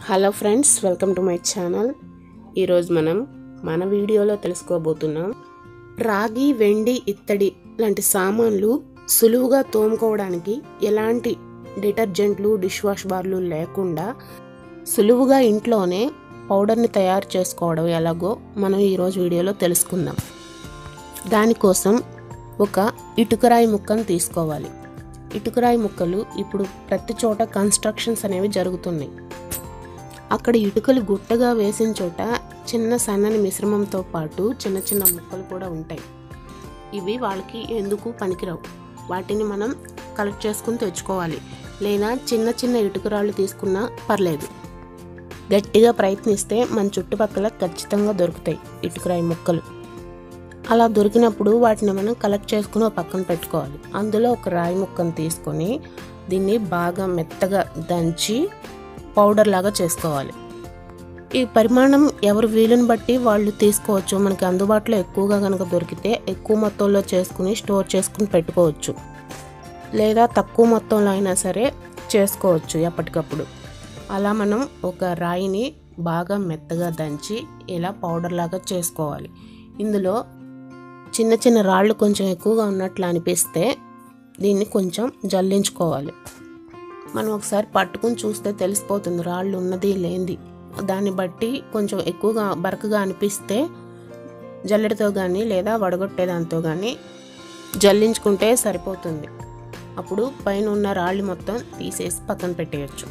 hello friends welcome to my channel ఈరోజు మనం మన వీడియోలో తెలుసుకోబోతున్నాం రాగి వెండి ఇత్తడి లాంటి సామాన్లు సులువుగా తోముకోవడానికి ఎలాంటి డిటర్జెంట్లు డిష్ వాష్ బార్లు లేకుండా సులువుగా ఇంట్లోనే పౌడర్ని తయారు చేసుకోవడం ఎలాగో మనం ఈరోజు వీడియోలో తెలుసుకుందాం దానికోసం ఒక ఇటుకరాయి ముక్కను తీసుకోవాలి ఇటుకరాయి ముక్కలు ఇప్పుడు ప్రతి చోట కన్స్ట్రక్షన్స్ అనేవి జరుగుతున్నాయి అక్కడ ఇటుకలు గుట్టగా వేసిన చోట చిన్న సన్నని మిశ్రమంతో పాటు చిన్న చిన్న ముక్కలు కూడా ఉంటాయి ఇవి వాళ్ళకి ఎందుకు పనికిరావు వాటిని మనం కలెక్ట్ చేసుకుని తెచ్చుకోవాలి లేదా చిన్న చిన్న ఇటుకరాళ్ళు తీసుకున్నా పర్లేదు గట్టిగా ప్రయత్నిస్తే మన చుట్టుపక్కల ఖచ్చితంగా దొరుకుతాయి ఇటుకరాయి ముక్కలు అలా దొరికినప్పుడు వాటిని మనం కలెక్ట్ చేసుకుని ఒక పక్కన పెట్టుకోవాలి అందులో ఒక రాయి ముక్కను తీసుకొని దీన్ని బాగా మెత్తగా దంచి పౌడర్ లాగా చేసుకోవాలి ఈ పరిమాణం ఎవరు వీలుని బట్టి వాళ్ళు తీసుకోవచ్చు మనకి అందుబాటులో ఎక్కువగా కనుక దొరికితే ఎక్కువ మొత్తంలో చేసుకుని స్టోర్ చేసుకుని పెట్టుకోవచ్చు లేదా తక్కువ మొత్తంలో అయినా సరే చేసుకోవచ్చు ఎప్పటికప్పుడు అలా మనం ఒక రాయిని బాగా మెత్తగా దంచి ఇలా పౌడర్ లాగా చేసుకోవాలి ఇందులో చిన్న చిన్న రాళ్ళు కొంచెం ఎక్కువగా ఉన్నట్లు అనిపిస్తే దీన్ని కొంచెం జల్లించుకోవాలి మనం ఒకసారి పట్టుకుని చూస్తే తెలిసిపోతుంది రాళ్ళు ఉన్నది లేనిది దాన్ని బట్టి కొంచెం ఎక్కువగా బరకగా అనిపిస్తే జల్లెడతో కానీ లేదా వడగొట్టేదాంతో కానీ జల్లించుకుంటే సరిపోతుంది అప్పుడు పైన ఉన్న రాళ్ళు మొత్తం తీసేసి పక్కన పెట్టేయచ్చు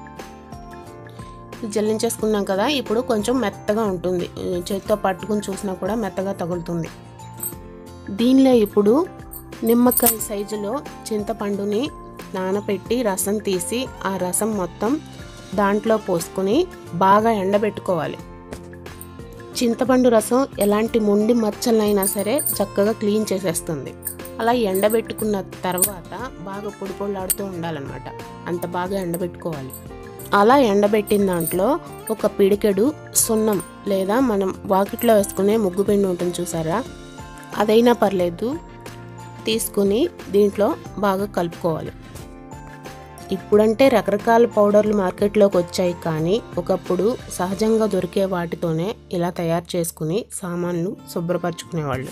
జల్లించేసుకున్నాం కదా ఇప్పుడు కొంచెం మెత్తగా ఉంటుంది చేతితో పట్టుకుని చూసినా కూడా మెత్తగా తగులుతుంది దీనిలో ఇప్పుడు నిమ్మకాయ సైజులో చింతపండుని నానబెట్టి రసం తీసి ఆ రసం మొత్తం దాంట్లో పోసుకొని బాగా ఎండబెట్టుకోవాలి చింతపండు రసం ఎలాంటి మొండి మచ్చలైనా సరే చక్కగా క్లీన్ చేసేస్తుంది అలా ఎండబెట్టుకున్న తర్వాత బాగా పొడి పొడిలాడుతూ ఉండాలన్నమాట అంత బాగా ఎండబెట్టుకోవాలి అలా ఎండబెట్టిన దాంట్లో ఒక పిడికెడు సున్నం లేదా మనం వాకిట్లో వేసుకునే ముగ్గు పిండి ఉంటుంది చూసారా అదైనా పర్లేదు తీసుకుని దీంట్లో బాగా కలుపుకోవాలి ఇప్పుడంటే రకరకాల పౌడర్లు మార్కెట్లోకి వచ్చాయి కానీ ఒకప్పుడు సహజంగా దొరికే వాటితోనే ఇలా తయారు చేసుకుని సామాన్లు శుభ్రపరచుకునేవాళ్ళు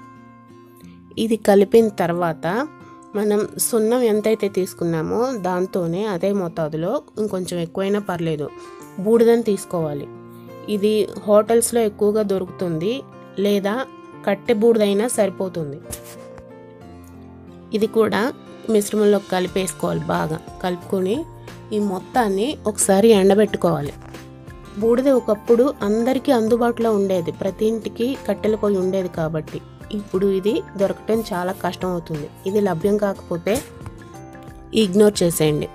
ఇది కలిపిన తర్వాత మనం సున్నం ఎంతైతే తీసుకున్నామో దాంతోనే అదే మోతాదులో ఇంకొంచెం ఎక్కువైనా పర్లేదు బూడిదని తీసుకోవాలి ఇది హోటల్స్లో ఎక్కువగా దొరుకుతుంది లేదా కట్టె బూడిదైనా సరిపోతుంది ఇది కూడా మిశ్రమంలో కలిపేసుకోవాలి బాగా కలుపుకొని ఈ మొత్తాన్ని ఒకసారి ఎండబెట్టుకోవాలి బూడిద ఒకప్పుడు అందరికీ అందుబాటులో ఉండేది ప్రతి ఇంటికి కట్టెల పొయ్యి ఉండేది కాబట్టి ఇప్పుడు ఇది దొరకటం చాలా కష్టం అవుతుంది ఇది లభ్యం కాకపోతే ఇగ్నోర్ చేసేయండి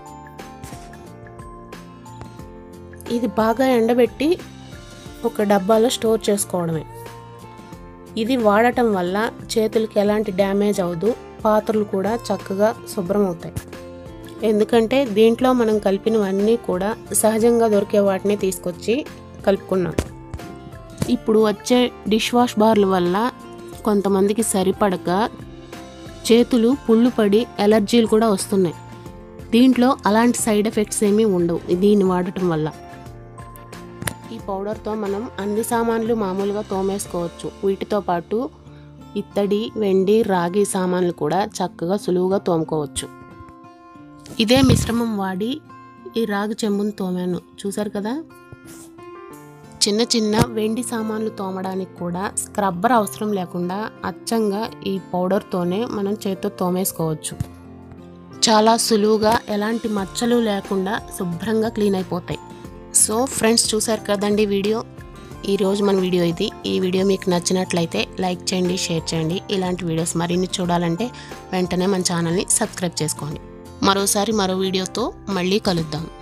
ఇది బాగా ఎండబెట్టి ఒక డబ్బాలో స్టోర్ చేసుకోవడమే ఇది వాడటం వల్ల చేతులకి ఎలాంటి డ్యామేజ్ అవ్వదు పాత్రలు కూడా చక్కగా శుభ్రం అవుతాయి ఎందుకంటే దీంట్లో మనం కలిపినవన్నీ కూడా సహజంగా దొరికే వాటిని తీసుకొచ్చి కలుపుకున్నాం ఇప్పుడు వచ్చే డిష్ వాష్ బార్ల వల్ల కొంతమందికి సరిపడక చేతులు పుళ్ళు పడి ఎలర్జీలు కూడా వస్తున్నాయి దీంట్లో అలాంటి సైడ్ ఎఫెక్ట్స్ ఏమీ ఉండవు దీన్ని వాడటం వల్ల ఈ పౌడర్తో మనం అన్ని సామాన్లు మామూలుగా తోమేసుకోవచ్చు వీటితో పాటు ఇత్తడి వెండి రాగి సామాన్లు కూడా చక్కగా సులువుగా తోముకోవచ్చు ఇదే మిశ్రమం వాడి ఈ రాగి చెంబును తోమాను చూసారు కదా చిన్న చిన్న వెండి సామాన్లు తోమడానికి కూడా స్క్రబ్బర్ అవసరం లేకుండా అచ్చంగా ఈ పౌడర్తోనే మనం చేతితో తోమేసుకోవచ్చు చాలా సులువుగా ఎలాంటి మచ్చలు లేకుండా శుభ్రంగా క్లీన్ అయిపోతాయి సో ఫ్రెండ్స్ చూసారు కదండి వీడియో ఈరోజు మన వీడియో ఇది ఈ వీడియో మీకు నచ్చినట్లయితే లైక్ చేయండి షేర్ చేయండి ఇలాంటి వీడియోస్ మరిన్ని చూడాలంటే వెంటనే మన ఛానల్ని సబ్స్క్రైబ్ చేసుకోండి మరోసారి మరో వీడియోతో మళ్ళీ కలుద్దాం